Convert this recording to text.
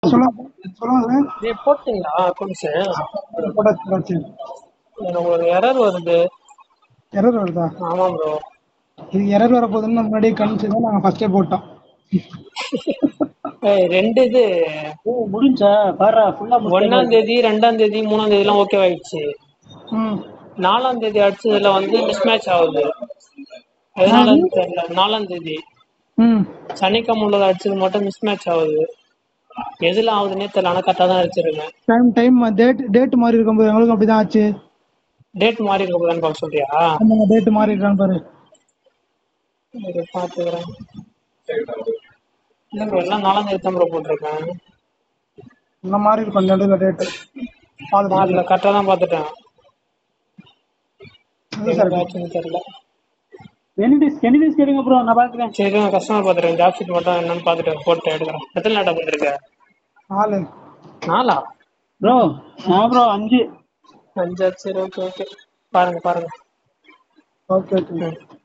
சொல்லுங்க சொல்லுங்க டேய் போட்டீங்களா அக்கௌண்ட்ஸ் சார் போட்டாச்சு போட்டாச்சு எனக்கு ஒரு எரர் வருது எரர் வருதா ஆமா ப்ரோ இது எரர் வர போகுதுன்னு முன்னாடியே கணிச்சு தான் நாங்கள் ஃபர்ஸ்டே போட்டோம் ஏய் ரெண்டு இது ஓ முடிஞ்சா பாரா ஃபுல்லா ஒன்னாம் தேதி ரெண்டாம் தேதி மூணாம் தேதி எல்லாம் ஓகே ஆயிடுச்சு ம் நாலாம் தேதி அடிச்சதுல வந்து மிஸ் மேட்ச் ஆகுது எதனால தெரியல நாலாம் தேதி ம் சனிக்கிழமை உள்ளது அடிச்சது மட்டும் மிஸ் மேட்ச் ஆகுது எதுல ஆகுதுன்னே தெரியல ஆனா கரெக்டா தான் அடிச்சிருக்கேன் டைம் டைம் டேட் டேட் மாறி இருக்கும்போது எங்களுக்கும் அப்படிதான் ஆச்சு டேட் மாறி இருக்க போதான்னு பார்க்க சொல்றியா ஆமாங்க டேட் மாறி இருக்கான்னு பாரு இரு, பாத்துக்கிறேன் இல்ல ப்ரோ எல்லாம் நாலாம் தேதி தான் ப்ரோ போட்டிருக்கேன் இந்த மாதிரி இருக்கும் நடுவில் டேட்டு பார்த்து மாறல கரெக்டா தான் பாத்துட்டேன் அது சார் ஆச்சுன்னு தெரியல எனிடிஸ் எனிடிஸ் கேளுங்க ப்ரோ நான் பாக்குறேன் சரி நான் கஸ்டமர் பாத்துறேன் ஜாப் ஷீட் மட்டும் என்னன்னு பாத்துட்டு போட்டு எடுக்கிறேன் எத்தனை லேட்டா போட்டிருக்க நாலு நாலா ப்ரோ ஆ ப்ரோ அஞ்சு அஞ்சா சரி ஓகே ஓகே பாருங்க பாருங்க ஓகே ஓகே ம்